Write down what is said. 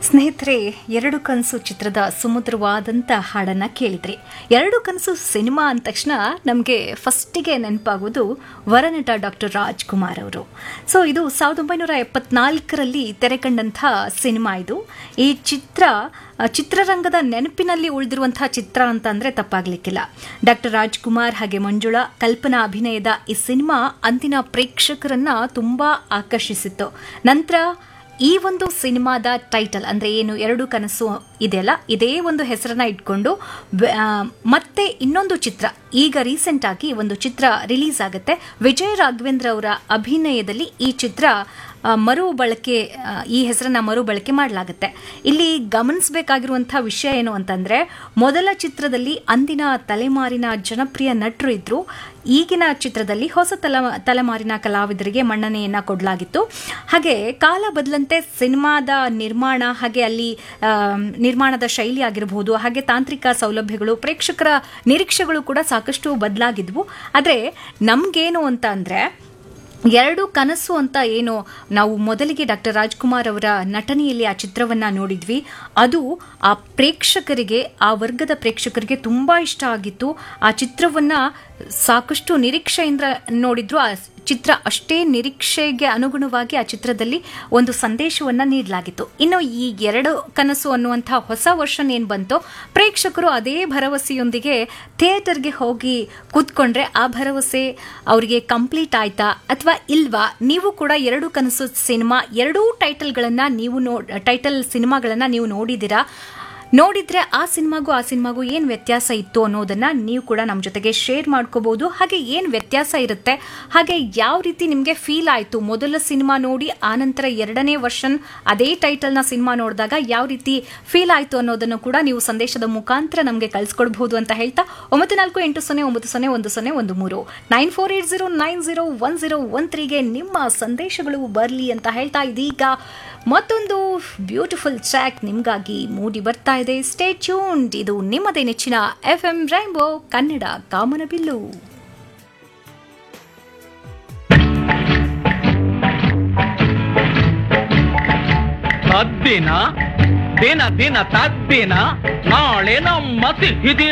ಸ್ನೇಹಿತರೆ ಎರಡು ಕನಸು ಚಿತ್ರದ ಸುಮಧುರವಾದಂಥ ಹಾಡನ್ನು ಕೇಳಿದ್ರಿ ಎರಡು ಕನಸು ಸಿನಿಮಾ ಅಂದ ತಕ್ಷಣ ನಮಗೆ ಫಸ್ಟಿಗೆ ನೆನಪಾಗೋದು ವರನಟ ಡಾಕ್ಟರ್ ರಾಜ್ಕುಮಾರ್ ಅವರು ಸೊ ಇದು ಸಾವಿರದ ಒಂಬೈನೂರ ಎಪ್ಪತ್ನಾಲ್ಕರಲ್ಲಿ ತೆರೆಕಂಡಂಥ ಸಿನಿಮಾ ಇದು ಈ ಚಿತ್ರ ಆ, ಚಿತ್ರರಂಗದ ನೆನಪಿನಲ್ಲಿ ಉಳಿದಿರುವಂತಹ ಚಿತ್ರ ಅಂತ ಅಂದರೆ ತಪ್ಪಾಗಲಿಕ್ಕಿಲ್ಲ ಡಾಕ್ಟರ್ ರಾಜ್ಕುಮಾರ್ ಹಾಗೆ ಮಂಜುಳಾ ಕಲ್ಪನಾ ಅಭಿನಯದ ಈ ಸಿನಿಮಾ ಅಂದಿನ ಪ್ರೇಕ್ಷಕರನ್ನ ತುಂಬಾ ಆಕರ್ಷಿಸಿತ್ತು ನಂತರ ಈ ಒಂದು ಸಿನಿಮಾದ ಟೈಟಲ್ ಅಂದ್ರೆ ಏನು ಎರಡು ಕನಸು ಇದೆಯಲ್ಲ ಇದೇ ಒಂದು ಹೆಸರನ್ನ ಇಟ್ಕೊಂಡು ಬ- ಆ, ಮತ್ತೆ ಇನ್ನೊಂದು ಚಿತ್ರ ಈಗ ರೀಸೆಂಟ್ ಆಗಿ ಒಂದು ಚಿತ್ರ ರಿಲೀಸ್ ಆಗುತ್ತೆ ವಿಜಯ್ ರಾಘವೇಂದ್ರ ಅವರ ಅಭಿನಯದಲ್ಲಿ ಈ ಚಿತ್ರ ಆ, ಮರು ಬಳಕೆ ಆ, ಈ ಹೆಸರನ್ನ ಮರು ಬಳಕೆ ಮಾಡಲಾಗುತ್ತೆ ಇಲ್ಲಿ ಗಮನಿಸಬೇಕಾಗಿರುವಂತಹ ವಿಷಯ ಏನು ಅಂತಂದ್ರೆ ಮೊದಲ ಚಿತ್ರದಲ್ಲಿ ಅಂದಿನ ತಲೆಮಾರಿನ ಜನಪ್ರಿಯ ನಟರು ಇದ್ರು ಈಗಿನ ಚಿತ್ರದಲ್ಲಿ ಹೊಸ ತಲ ತಲೆಮಾರಿನ ಕಲಾವಿದರಿಗೆ ಮನ್ನಣೆಯನ್ನ ಕೊಡಲಾಗಿತ್ತು ಹಾಗೆ ಕಾಲ ಬದಲಂತೆ ಸಿನಿಮಾದ ನಿರ್ಮಾಣ ಹಾಗೆ ಅಲ್ಲಿ ಆ, ನಿರ್ಮಾಣದ ಶೈಲಿ ಆಗಿರಬಹುದು ಹಾಗೆ ತಾಂತ್ರಿಕ ಸೌಲಭ್ಯಗಳು ಪ್ರೇಕ್ಷಕರ ನಿರೀಕ್ಷೆಗಳು ಕೂಡ ಸಾಕಷ್ಟು ಬದಲಾಗಿದ್ವು ಆದರೆ ನಮ್ಗೇನು ಅಂತ ಅಂದ್ರೆ ಎರಡು ಕನಸು ಅಂತ ಏನು ನಾವು ಮೊದಲಿಗೆ ಡಾಕ್ಟರ್ ರಾಜ್ಕುಮಾರ್ ಅವರ ನಟನೆಯಲ್ಲಿ ಆ ಚಿತ್ರವನ್ನ ನೋಡಿದ್ವಿ ಅದು ಆ ಪ್ರೇಕ್ಷಕರಿಗೆ ಆ ವರ್ಗದ ಪ್ರೇಕ್ಷಕರಿಗೆ ತುಂಬಾ ಇಷ್ಟ ಆಗಿತ್ತು ಆ ಚಿತ್ರವನ್ನ ಸಾಕಷ್ಟು ನಿರೀಕ್ಷೆಯಿಂದ ನೋಡಿದ್ರು ಆ ಚಿತ್ರ ಅಷ್ಟೇ ನಿರೀಕ್ಷೆಗೆ ಅನುಗುಣವಾಗಿ ಆ ಚಿತ್ರದಲ್ಲಿ ಒಂದು ಸಂದೇಶವನ್ನ ನೀಡಲಾಗಿತ್ತು ಇನ್ನು ಈ ಎರಡು ಕನಸು ಅನ್ನುವಂತಹ ಹೊಸ ವರ್ಷನ್ ಏನ್ ಬಂತೋ ಪ್ರೇಕ್ಷಕರು ಅದೇ ಭರವಸೆಯೊಂದಿಗೆ ಥಿಯೇಟರ್ಗೆ ಹೋಗಿ ಕೂತ್ಕೊಂಡ್ರೆ ಆ ಭರವಸೆ ಅವರಿಗೆ ಕಂಪ್ಲೀಟ್ ಆಯ್ತಾ ಅಥವಾ ಇಲ್ವಾ ನೀವು ಕೂಡ ಎರಡು ಕನಸು ಸಿನಿಮಾ ಎರಡೂ ಟೈಟಲ್ಗಳನ್ನ ನೀವು ನೋ ಟೈಟಲ್ ಸಿನಿಮಾಗಳನ್ನ ನೀವು ನೋಡಿದ್ದೀರಾ ನೋಡಿದ್ರೆ ಆ ಸಿನಿಮಾಗೂ ಆ ಸಿನಿಮಾಗೂ ಏನು ವ್ಯತ್ಯಾಸ ಇತ್ತು ಅನ್ನೋದನ್ನ ನೀವು ಕೂಡ ನಮ್ಮ ಜೊತೆಗೆ ಶೇರ್ ಮಾಡ್ಕೋಬಹುದು ಹಾಗೆ ಏನು ವ್ಯತ್ಯಾಸ ಇರುತ್ತೆ ಹಾಗೆ ಯಾವ ರೀತಿ ನಿಮಗೆ ಫೀಲ್ ಆಯಿತು ಮೊದಲ ಸಿನಿಮಾ ನೋಡಿ ಆನಂತರ ಎರಡನೇ ವರ್ಷನ್ ಅದೇ ಟೈಟಲ್ನ ಸಿನಿಮಾ ನೋಡಿದಾಗ ಯಾವ ರೀತಿ ಫೀಲ್ ಆಯಿತು ಅನ್ನೋದನ್ನು ಕೂಡ ನೀವು ಸಂದೇಶದ ಮುಖಾಂತರ ನಮಗೆ ಕಳಿಸ್ಕೊಡ್ಬಹುದು ಅಂತ ಹೇಳ್ತಾ ಒಂಬತ್ತು ನಾಲ್ಕು ಎಂಟು ಸೊನ್ನೆ ಒಂಬತ್ತು ಸೊನ್ನೆ ಒಂದು ಸೊನ್ನೆ ಒಂದು ಮೂರು nine four eight zero nine zero one zero one ತ್ರೀಗೆ ನಿಮ್ಮ ಸಂದೇಶಗಳು ಬರಲಿ ಅಂತ ಹೇಳ್ತಾ ಇದೀಗ ಮತ್ತೊಂದು ಬ್ಯೂಟಿಫುಲ್ ಟ್ರ್ಯಾಕ್ ನಿಮಗಾಗಿ ಮೂಡಿ ಬರ್ತಾ ಇದೆ ಸ್ಟೇ ಟ್ಯೂನ್ಡ್ ಇದು ನಿಮ್ಮದೇ ನೆಚ್ಚಿನ ಎಫ್ ಎಂ ರೈಂಬೋ ಕನ್ನಡ ಕಾಮನಬಿಲ್ಲು ತದ್ದಿನ ದಿನ ದಿನ ತದ್ದಿನ ನಾಳೆ ನಮ್ಮ ಸಿಹಿ ದಿನ